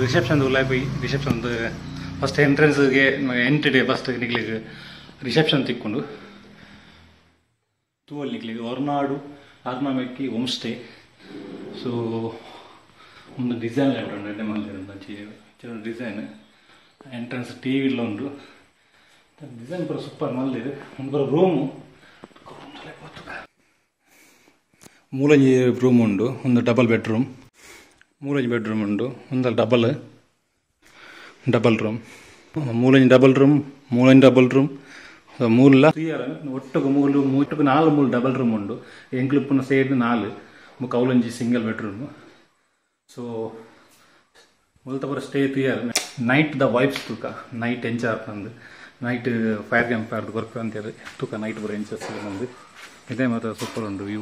Reception ಉಲ್ಲಾಯ್ ಪೋಯಿ reception first ಎಂಟ್ರೆನ್ಸ್ಗೆ ಎಂಟ್ರಿ ಫಸ್ಟ್ ನಿಕ್ಲಿಗೆ ರಿಸೆಪ್ಷನ್ ತಿಕ್ಕೊಂಡು ತೂವಲ್ಲಿ ನಿಕ್ಲಿಗೆ ಹೊರನಾಡು ಆರ್ನಮೆಕ್ಕಿ ಹೋಮ್ ಸ್ಟೇ ಸೊ ಒಂದು ಡಿಸೈನ್ ಉಂಟು ಎಡ್ಡೆ ಮಲ್ದಿರು ಡಿಸೈನ್ ಎಂಟ್ರೆನ್ಸ್ ಟಿ ವಿಲ್ಲ ಉಂಟು ಡಿಸೈನ್ ಪೂರ ಸೂಪರ್ ಮಲ್ದಿರು ಒಂದು ಪೂರ ರೂಮು ಮೂಲಂಜಿ ರೂಮ್ ಉಂಡು ಒಂದು ಡಬಲ್ ಬೆಡ್ರೂಮ್ ಮೂಲಂಜಿ ಬೆಡ್ರೂಮ್ ಉಂಡು ಒಂದು ಡಬಲ್ ಡಬಲ್ ರೂಮ್ ಮೂಲಂಜಿ ಡಬಲ್ ರೂಮ್ ಮೂಲಂಜಿ ಡಬಲ್ ರೂಮ್ ಮೂಲ ಒಟ್ಟಿಗೆ ಮೂಲು ಒಟ್ಟಿಗೆ ನಾಲ್ಕು ಮೂಲು ಡಬಲ್ ರೂಮ್ ಉಂಡು ಎಂಕ್ಲು ಪುನಃ ಸೇರಿದ ನಾಲು ಮುಖ ಅವಲಂಜಿ ಸಿಂಗಲ್ ಬೆಡ್ರೂಮ್ ಸೊ ಮುಲ್ತ ಪೂರ ಸ್ಟೇ ತುಯ್ಯಾರ ನೈಟ್ ದ ವೈಬ್ಸ್ ತೂಕ ನೈಟ್ ಎಂಚಾರ್ ತಂದು ನೈಟ್ ಫೈರ್ ಕ್ಯಾಂಪ್ ಆಡ್ದು ಕೊರ್ಪೆ ಅಂತೇಳಿ ತೂಕ ನೈಟ್ ಪೂರ ಎಂಚಸ್ ಬಂದು ಇದೇ ಮಾತ್ರ ಸೂಪರ್ ಉಂಡು ವ್ಯೂ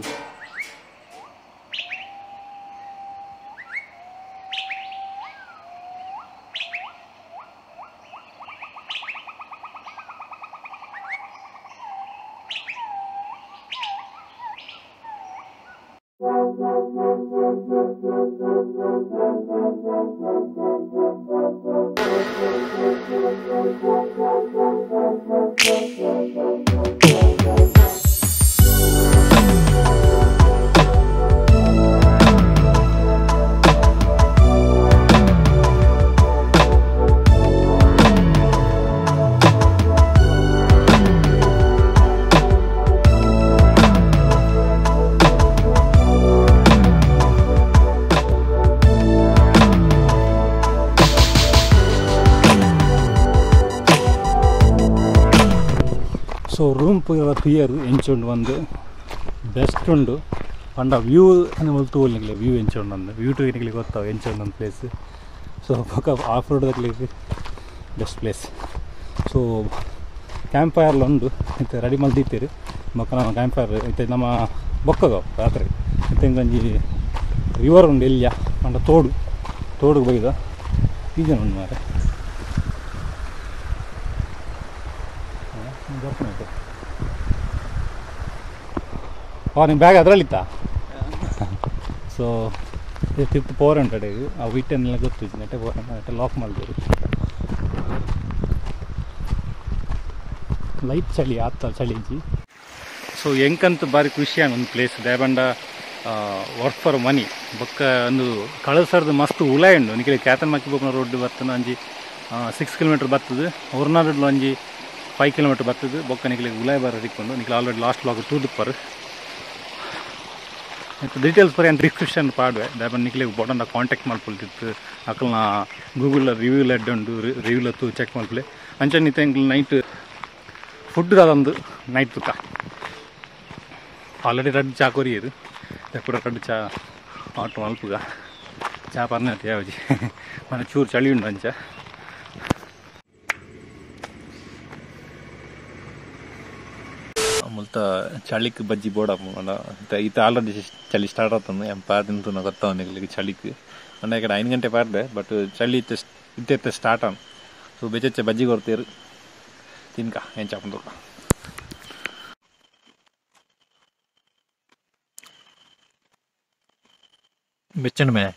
ಸೊ ರೂಮ್ ಪೂರ ತುಯ್ಯರು ಎಂಚುಂಡು ಒಂದು ಬೆಸ್ಟ್ ಉಂಡು ಪಂಡ ವ್ಯೂ ಮುಲ್ತು ಹೋಗ್ಲಿಕ್ಕೆ ವ್ಯೂ ಎಂಚುಂಡು ಒಂದು ವ್ಯೂ ಟು ಏನಿಗೆ ಗೊತ್ತಾವ ಎಂಚುಂಡು ಒಂದು ಪ್ಲೇಸ್ ಸೊ ಪಕ್ಕ ಆಫ್ ರೋಡ್ ತಗ್ಲಿಕ್ಕೆ ಬೆಸ್ಟ್ ಪ್ಲೇಸ್ ಸೊ ಕ್ಯಾಂಪ್ ಫೈರ್ಲ ಉಂಡು ಇತ್ತೆ ರೆಡಿ ಮಲ್ದಿತ್ತೀರಿ ಬೊಕ್ಕ ನಮ್ಮ ಕ್ಯಾಂಪ್ ಫೈರ್ ಇತ್ತೆ ನಮ್ಮ ಬೊಕ್ಕಗವು ರಾತ್ರಿ ಇತ್ತೆ ಒಂಜಿ ರಿವರ್ ಉಂಡು ಎಲ್ಲಿಯ ಪಂಡ ತೋಡು ತೋಡುಗೆ ಬೈದ ಈಜನ್ ಉಂಡು ಮಾರೆ ಬರ್ತಾನೆ ಓ ನಿಮ್ಮ ಬ್ಯಾಗ್ ಅದರಲ್ಲಿತ್ತಾ ಸೊ ತಿತ್ತು ಫೋರ್ ಹಂಡ್ರೆಡ್ ಇದು ಆ ವಿಟನ್ನೆಲ್ಲ ಗೊತ್ತಿತ್ತು ನೆಟ್ಟೆ ಫೋರ್ ಹಂಡ್ರೆಡ್ ನೆಟ್ಟೆ ಲಾಕ್ ಮಾಡಿದ್ರು ಲೈಟ್ ಚಳಿ ಆತ ಚಳಿ ಇಜ್ಜಿ ಸೊ ಎಂಕಂತ ಬಾರಿ ಖುಷಿಯಾನ ಒಂದು ಪ್ಲೇಸ್ ದಯಬಂಡ ವರ್ಕ್ ಫಾರ್ ಮನಿ ಬೊಕ್ಕ ಒಂದು ಕಳಸರ್ದು ಮಸ್ತ್ ಉಲಾಯ್ ಉಂಡು ನಿಖಿಲ ಕ್ಯಾತನ್ ಮಕ್ಕಿ ಬೋಕ್ನ ರೋಡ್ ಬರ್ತನ ಒಂಜಿ ಸಿಕ್ಸ್ ಕಿಲೋಮೀಟರ್ ಬರ್ತದೆ ಹೊರನಾಡು ಒಂಜಿ ಫೈವ್ ಕಿಲೋಮೀಟರ್ ಬರ್ತದೆ ಬೊಕ್ಕ ನಿಖಿಲಿಗೆ ಉಲಾಯ್ ಬರ ತಿಕ್ಕೊಂಡು ನಿಖಿಲ ಆಲ್ರೆಡಿ ಲಾಸ್ಟ್ ಲಾಗ್ ತೂದು ಪರ್ ಮತ್ತು ಡೀಟೇಲ್ಸ್ ಪರ್ ಏನು ಡಿಸ್ಕ್ರಿಪ್ಷನ್ ಪಾಡುವೆ ದಯಬಂದು ನಿಖಿಲಿಗೆ ಬೋಡಂದ ಕಾಂಟ್ಯಾಕ್ಟ್ ಮಾಡ್ಕೊಳ್ತಿತ್ತು ಅಕಲ್ನ ಗೂಗಲ್ ರಿವ್ಯೂ ಲೆಡ್ ಉಂಡು ರಿವ್ಯೂಲ ತು ಚೆಕ್ ಮಾಡ್ಕೊಳೆ ಅಂಚನೆ ನಿಂತ ನೈಟ್ ಫುಡ್ ಅದೊಂದು ನೈಟ್ ತುಕ ಆಲ್ರೆಡಿ ರೆಡ್ ಚಾ ಕೊರಿಯರು ಕೂಡ ರೆಡ್ ಚಾ ಆಟೋ ಅಲ್ಪಗ ಚಾ ಪರ್ನಟ್ ಯಾವಜಿ ಮನೆ ಚೂರು ಚಳಿ ಉಂಡು ಅಂಚ ಮುಲ್ತ ಚಳಿಕ್ ಬಜ್ಜಿ ಬೋಡ ಈತ ಆಲ್ರೆಡಿ ಚಳಿ ಸ್ಟಾರ್ಟ್ ಆಗ್ತದೆ ಎಂಪ ತಿಂತು ಗೊತ್ತವನಿಗೆ ಚಳಿಕ್ ಮೊನ್ನೆ ಕಡೆ ಐದು ಗಂಟೆ ಪಾರ್ದೆ ಬಟ್ ಚಳಿ ಇತ್ತೆ ಇತ್ತೆ ಸ್ಟಾರ್ಟ್ ಆನ್ ಸೊ ಬೆಚ್ಚೆ ಬಜ್ಜಿ ಕೊಡ್ತೀರು ತಿನ್ಕ ಏನ್ ಚಾಪಂದು ಬೆಚ್ಚಂಡು ಮೇ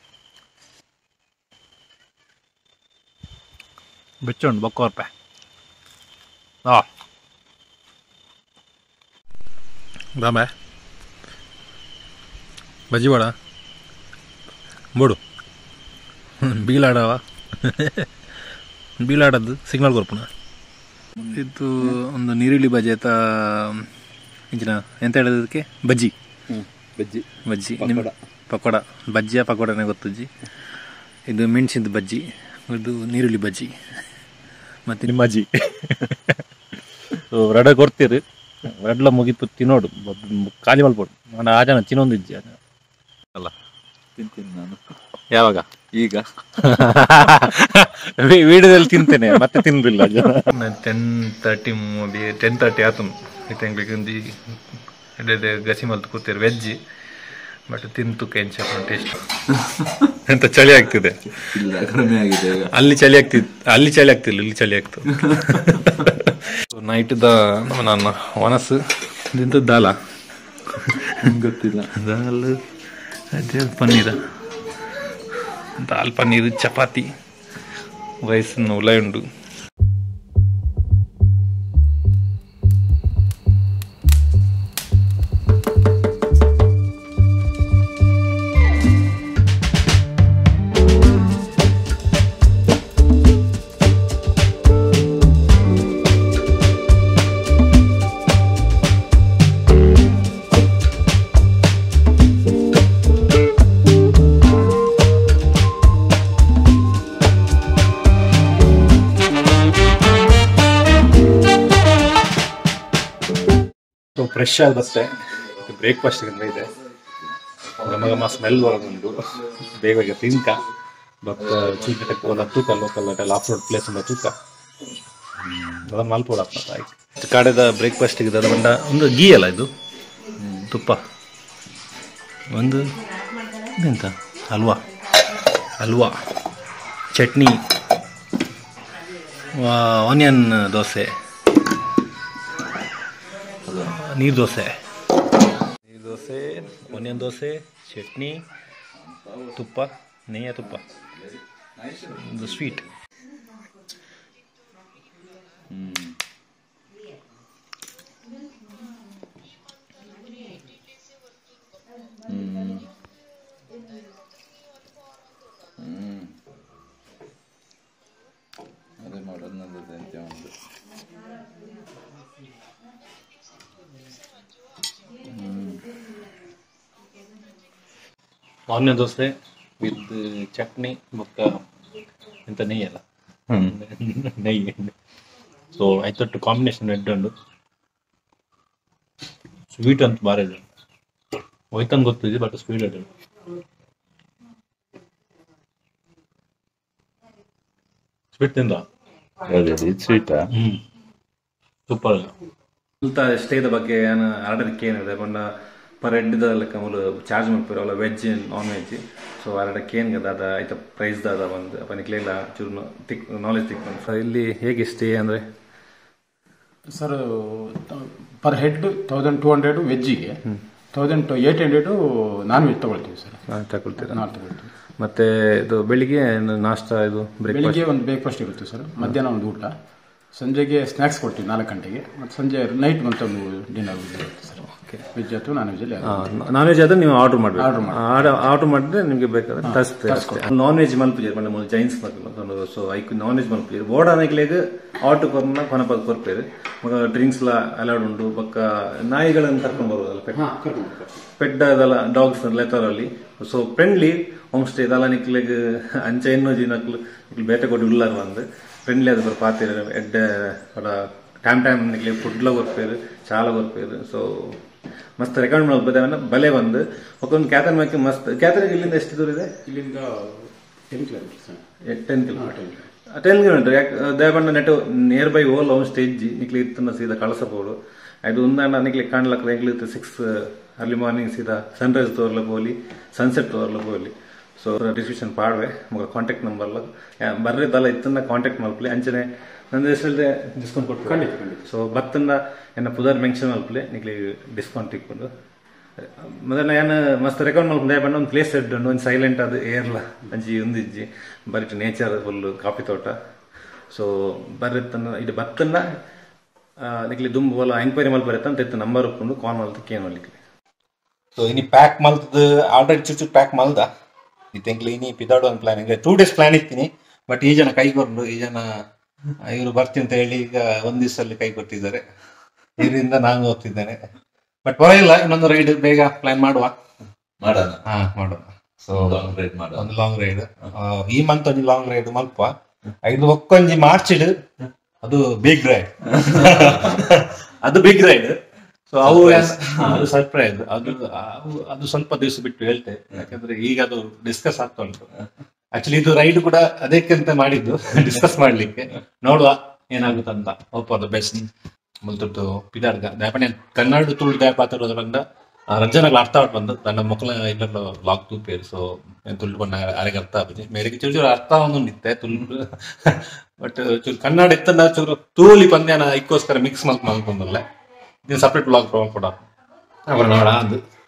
ಬೆಚ್ಚುಂಡು ಬೊಕ್ಕ ರೂಪಾಯಿ ಆ ಬಾಂಬೆ ಬಜ್ಜಿ ಬೇಡ ಬೋಡು ಬೀಲಾಡವ ಬೀಲಾಡದ್ದು ಸಿಗ್ನಲ್ ಕೊರ್ಪುನ ಇದು ಒಂದು ನೀರುಳ್ಳಿ ಬಜ್ಜಿ ಆಯ್ತಾ ಇಂಚಿನ ಎಂತ ಹೇಳೋದಕ್ಕೆ ಬಜ್ಜಿ ಬಜ್ಜಿ ಬಜ್ಜಿ ನಿಮ್ಮ ಪಕೋಡ ಬಜ್ಜಿಯ ಪಕೋಡನೇ ಗೊತ್ತಜ್ಜಿ ಇದು ಮೆಣಸಿನ ಬಜ್ಜಿ ಇದು ನೀರುಳ್ಳಿ ಬಜ್ಜಿ ಮತ್ತು ನಿಮ್ಮ ಅಜ್ಜಿ ರಡ ಕೊಡ್ತೀರಿ ರಡ್ಲ ಮುಗಿತು ತಿನ್ನೋಡು ಬ- ಖಾಲಿ ಮಲ್ಪೋಡು ನಾನು ಆ ಜನ ತಿನ್ನೊಂದು ಇಜ್ಜಿ ಆ ಜನ. ಅಲ್ಲ ತಿಂತೀನಿ ನಾನು ಯಾವಾಗ ಈಗ ವಿಡಿಯೋದಲ್ಲಿ ತಿಂತೇನೆ ಮತ್ತೆ ತಿನ್ಲಿಲ್ಲ ಜನ ಟೆನ್ ತರ್ಟಿ ಟೆನ್ ತರ್ಟಿ ಆತು ಇತ್ತಂಗ್ಲಿಗೆ ಒಂದು ಎಡೆ ಗಸಿ ಮಲ್ತು ಕೂತಿರು ವೆಜ್ ಬಟ್ ತಿಂತು ಕೆಂಚ ಟೇಸ್ಟ್ ಎಂತ ಚಳಿ ಆಗ್ತಿದೆ ಇಲ್ಲ ಕಡಿಮೆ ಆಗಿದೆ ಈಗ ಅಲ್ಲಿ ಚಳಿ ಆಗ್ತಿತ್ತು ಅಲ್ಲಿ ಚಳಿ ಆಗ್ತಿಲ್ಲ ಇಲ್ಲಿ ಚಳಿ ಆಗ್ತದೆ ನೈಟ್ ದ ನನ್ನ ವನಸ್ ದಿಂತ ದಾಲ ಗೊತ್ತಿಲ್ಲ ದಾಲ್ ಅದೇ ಪನ್ನೀರ ದಾಲ್ ಪನ್ನೀರ್ ಚಪಾತಿ ರೈಸನ್ನು ಉಲಾಯ್ ಉಂಡು ಸೊ ಫ್ರೆಶ್ ಆದಷ್ಟೇ ಬ್ರೇಕ್ಫಾಸ್ಟ್ ಇದೆ ಘಮ ಘಮ ಸ್ಮೆಲ್ ಬರೋದುಂಟು ಬೇಗ ಬೇಗ ತಿನ್ಕ ಬಟ್ ಚೂಟ ಟೆಕ್ಕೋಲ ತೂಕ ಲೋಕಲ್ ಆಫ್ ರೋಡ್ ಪ್ಲೇಸ್ ಉಂಡ ತೂಕ ಅದನ್ನ ಮಲ್ಪೋಡ ಆಯ್ತು ಕಾಡೆದ ಬ್ರೇಕ್ಫಾಸ್ಟ್ ಇದೆ ಅದು ಬಂಡ ಒಂದು ಗೀ ಅಲ್ಲ ಇದು ತುಪ್ಪ ಒಂದು ಇದೆಂತ ಹಲ್ವಾ ಹಲ್ವಾ ಚಟ್ನಿ ಆನಿಯನ್ ದೋಸೆ ನೀರು ದೋಸೆ ನೀರು ದೋಸೆ ಆನಿಯನ್ ದೋಸೆ ಚಟ್ನಿ ತುಪ್ಪ ನೆಯ್ಯ ತುಪ್ಪ ಒಂದು ಸ್ವೀಟ್ ಅದೇ ಮಾಡೋದು ನನ್ನದು ಅಂತ ಒಂದು ಆನಿಯನ್ ದೋಸೆ ವಿತ್ ಚಟ್ನಿ ಮತ್ತು ಎಂತ ನೆಯ್ಯಿ ಅಲ್ಲ ನೆಯ್ಯಿ ಸೊ ಆಯ್ತೊಟ್ಟು ಕಾಂಬಿನೇಷನ್ ರೆಡ್ ಉಂಡು ಸ್ವೀಟ್ ಅಂತ ಬಾರಿ ಇದೆ ಹೋಯ್ತಂದು ಗೊತ್ತಿದೆ ಬಟ್ ಸ್ವೀಟ್ ಇದೆ ಸ್ವೀಟ್ ತಿಂದ ಸ್ವೀಟಾ ಹ್ಮ್ ಸೂಪರ್ ಅಂತ ಸ್ಟೇದ ಬಗ್ಗೆ ಏನು ಆರ್ಡರ್ಕ್ಕೆ ಏನಿದೆ ಬಂಡ ಪರ್ ಹೆಡ್ ಲೆಕ್ಕ ಮೂಲು ಚಾರ್ಜ್ ಮಾಡ್ತಾರೆ ಅಲ್ಲ ವೆಜ್ ನಾನ್ ವೆಜ್ ಸೊ ಆರ್ಡರ್ಕ್ಕೆ ಏನು ಗದ ಅದ ಆಯ್ತ ಪ್ರೈಸ್ ದಾದ ಒಂದು ಅಪ್ಪ ನಿಕ್ಲೆಲ್ಲ ಚೂರು ತಿಕ್ ನಾಲೆಜ್ ತಿಕ್ಕೊಂಡು ಸರ್ ಇಲ್ಲಿ ಹೇಗೆ ಸ್ಟೇ ಅಂದರೆ sir per head thousand two hundred ವೆಜ್ಜಿಗೆ thousand two eight hundred non veg ತಗೊಳ್ತೀವಿ ಸರ್ ತಗೊಳ್ತೀರಾ ನಾವು ತಗೊಳ್ತೀವಿ ಮತ್ತೆ ಇದು ಬೆಳಿಗ್ಗೆ ಏನು ನಾಷ್ಟ ಇದು ಬ್ರೇಕ್ಫಾಸ್ಟ್ ಬೆಳಿಗ್ಗೆ ಒಂದು ಬ್ರೇಕ್ಫಾಸ್ಟ್ ಇರುತ್ತೆ ಸರ್ ಮಧ್ಯಾಹ್ನ ಒಂದು ಊಟ ಸಂಜೆಗೆ ಸ್ನ್ಯಾಕ್ಸ್ ಕೊಡ್ತೀವಿ ನಾಲ್ಕು ಗಂಟೆಗೆ ಮತ್ತು ಸಂಜೆ ನೈಟ್ ಮತ್ತೊಂದು ಡಿನ್ನರ್ ಇರುತ್ತೆ ಸರ್ ವೆಜ್ ಅಥವಾ ನಾನ್ ವೆಜ್ಜಲ್ಲಿ ನಾನ್ ವೆಜ್ ಆದ್ರೆ ನೀವು ಆರ್ಡರ್ ಮಾಡಬೇಕು Order ಆರ್ಡರ್ ಮಾಡಿದ್ರೆ ನಿಮಗೆ ಬೇಕಾದ್ರೆ ತರಿಸ್ತೇವೆ ನಾನ್ ವೆಜ್ ಮಲ್ಪಿಜೆ ಬಂದ ಮೊದಲು ಜೈನ್ಸ್ ಮಲ್ಕೊಂಡು ಸೊ ಐಕ್ ನಾನ್ ವೆಜ್ ಮಲ್ಪಿಜೆ ಬೋರ್ಡ ಅನೇಕಲೆಗ್ ಆಟೋ ಕೊರ್ನ ಕೊನಪದ ಕೊರ್ಪೇರು ಮಗ ಡ್ರಿಂಕ್ಸ್ ಲ ಅಲೌಡ್ ಉಂಟು ಪಕ್ಕ ನಾಯಿಗಳನ್ನು ಕರ್ಕೊಂಡು ಬರೋದಲ್ಲ ಪೆಟ್ ಪೆಡ್ಡ ಅದಲ್ಲ ಡಾಗ್ಸ್ ಲೆತರಲ್ಲಿ ಸೊ ಫ್ರೆಂಡ್ಲಿ ಹೋಮ್ ಸ್ಟೇ ಇದಲ್ಲ ನಿಕ್ಲೆಗ್ ಅಂಚ ಎನ್ನೋ ನಕ್ಲು ನಿಕ್ಲು ಬೇಟೆ ಕೊಟ್ಟು ಉಳ್ಳಾರ ಬಂದು ಫ್ರೆಂಡ್ಲಿ ಅದು ಪಾತಿರ ಎಡ್ಡ ಅಡ ಟೈಮ್ ಟೈಮ್ ನಿಕ್ಲೆ ಫುಡ್ಲ ಕೊರ್ಪೇರು ಚಾಲ ಕೊರ್ಪೇರು ಸೊ ಮಸ್ತ್ ರೆಕಮೆಂಡ್ ಮಾಡ್ಬೋದೇವನ್ನ ಬಲೆ ಬಂದು ಒಕ್ಕೊಂದು ಕ್ಯಾತನ್ ಮಕ್ಕಿ ಮಸ್ತ್ ಕ್ಯಾತನ್ ಇಲ್ಲಿಂದ ಎಷ್ಟು ದೂರ ಇದೆ ಇಲ್ಲಿಂದ ten kilometre sir ten kilometre ten kilometre ಯಾಕೆ ದೇವಣ್ಣ ನೆಟ್ ನಿಯರ್ ಬೈ ಓಲ್ ಅವನ್ ಸ್ಟೇಜ್ ನಿಕ್ಲಿ ಇತ್ತನ್ನ ಸೀದಾ ಕಳಸಬಹುದು ಅದು ಒಂದಣ್ಣ ನಿಕ್ಲಿ ಕಾಣ್ಲಕ್ಕ ನಿಕ್ಲಿ ಸಿಕ್ಸ್ ಅರ್ಲಿ ಮಾರ್ನಿಂಗ್ ಸೀದಾ ಸನ್ರೈಸ್ ತೋರ್ಲ ಹೋಗ್ಲಿ ಸನ್ಸೆಟ್ ತೋರ್ಲ ಹೋಗ್ಲಿ ಸೊ ಡಿಸ್ಕ್ರಿಪ್ಷನ್ ಪಾಡ್ವೆ ಮಗ ಕಾಂಟ್ಯಾಕ್ಟ್ ನಂಬರ್ಲ ಬರ್ರಿದ್ದಲ್ಲ ಇತ್ತನ್ನ ಕಾಂಟ್ಯಾಕ್ಟ್ ಮಲ್ಪಲಿ ಅಂಚನೆ ನನ್ನ ಹೆಸರಲ್ಲಿ ಡಿಸ್ಕೌಂಟ್ ಕೊಟ್ಟು ಖಂಡಿತ ಖಂಡಿತ ಸೊ ಬತ್ತಂದ ಎನ್ನ ಪುದರ್ ಮೆನ್ಷನ್ ಮಲ್ಪಲೆ ನಿಕ್ಲಿ ಡಿಸ್ಕೌಂಟ್ ಇಕ್ಕೊಂಡು ಮೊದಲ ಏನು ಮಸ್ತ್ ರೆಕಮೆಂಡ್ ಮಲ್ಪಂದೆ ಬಂದ ಒಂದು ಪ್ಲೇಸ್ ಇಟ್ಟು ಒಂದು ಸೈಲೆಂಟ್ ಅದು ಏರ್ಲ ಅಂಜಿ ಒಂದಿಜ್ಜಿ ಬರಿಟ್ ನೇಚರ್ ಫುಲ್ ಕಾಫಿ ತೋಟ ಸೊ ಬರ್ರಿತ್ತನ್ನ ಇದು ಬತ್ತನ್ನ ನಿಕ್ಲಿ ದುಂಬು ಬಲ ಎಂಕ್ವೈರಿ ಮಲ್ಪ ಬರುತ್ತೆ ಅಂತ ಇತ್ತು ನಂಬರ್ ಉಪ್ಕೊಂಡು ಕಾಲ್ ಮಲ್ತ ಕೇನ್ ಮಾಡ್ಲಿಕ್ಕೆ ಸೊ ಇನಿ ಪ್ಯಾಕ್ ಮಲ್ತದ ಆಲ್ರೆಡಿ ಚುಚ್ಚು ಪ್ಯಾಕ್ ಮಲ್ದ ಇತ್ತೆಂಕ್ಲಿ ಇನಿ ಪಿದಾಡು ಒಂದು ಪ್ಲಾನ್ ಈಗ ಟೂ ಡೇಸ್ ಪ್ಲಾನ್ ಇತ್ತೀನಿ ಬಟ್ ಈ ಜನ ಕೈಗೊಂಡು ಈ ಜನ ಇವರು ಬರ್ತೀನಿ ಅಂತ ಹೇಳಿ ಈಗ ಒಂದ್ ದಿವಸದಲ್ಲಿ ಕೈ ಕೊಟ್ಟಿದ್ದಾರೆ ಇದರಿಂದ ನಾನು ಓದ್ತಿದ್ದೇನೆ ಬಟ್ ಪರವಾಗಿಲ್ಲ ಇನ್ನೊಂದು ರೈಡ್ ಬೇಗ ಪ್ಲಾನ್ ಮಾಡುವ ಮಾಡೋಣ ಹಾ ಮಾಡೋಣ ಸೊ ಲಾಂಗ್ ರೈಡ್ ಮಾಡೋಣ ಒಂದು ಲಾಂಗ್ ರೈಡ್ ಈ ಮಂತ್ ಒಂದು ಲಾಂಗ್ ರೈಡ್ ಮಲ್ಪ ಐದು ಒಕ್ಕೊಂಜಿ ಮಾರ್ಚಿಡ್ ಅದು ಬಿಗ್ ರೈಡ್ ಅದು ಬಿಗ್ ರೈಡ್ ಸೊ ಅವು ಏನ್- ಅದು ಸರ್ಪ್ರೈಸ್ ಅದು ಅವು- ಅದು ಸ್ವಲ್ಪ ದಿವಸ ಬಿಟ್ಟು ಹೇಳ್ತೆ ಯಾಕಂದ್ರೆ ಈಗ ಅದು ಡಿಸ್ಕಸ್ ಆಗ್ತಾ ಉಂಟು ಆಕ್ಚುಲಿ ಇದು ರೈಡ್ ಕೂಡ ಅದಕ್ಕಿಂತ ಮಾಡಿದ್ದು ಡಿಸ್ಕಸ್ ಮಾಡ್ಲಿಕ್ಕೆ ನೋಡುವ ಏನಾಗುತ್ತಂತ ಹೋಪ್ ದ ಬೆಸ್ಟ್ ಮುಲ್ತುಟ್ಟು ಪಿದಾರ್ಗ ದಾಪಣೆ ಕನ್ನಡ ತುಳು ದ್ಯಾಪ್ ಆತರೋದ್ರಿಂದ ರಂಜನಾಗ್ಲ ಅರ್ಥ ಆಟ್ ಬಂದು ನನ್ನ ಮಕ್ಕಳ ಇಲ್ಲೋ ಲಾಕ್ ತೂಪೇರು ಸೊ ತುಳು ಬಣ್ಣ ಅರೆಗೆ ಅರ್ಥ ಆಗಿದೆ ಮೇರೆಗೆ ಚೂರು ಚೂರು ಅರ್ಥ ಒಂದು ನಿತ್ತೆ ತುಳು ಬಟ್ ಚೂರು ಕನ್ನಡ ಎತ್ತಂದ ಚೂರು ತೂಲಿ ಪಂದ್ಯನ ಇಕ್ಕೋಸ್ಕರ ಮಿಕ್ಸ್ ಮಲ್ಕ್ ಮಲ್ಕೊಂಡಲ್ಲ ಇದು ಸಪ್ರೇಟ್ ಬ್ಲಾಗ್ ಪ್ರೊವೈಡ್ ಕೊಡ ಅವ್ರ ನೋಡ ಅದು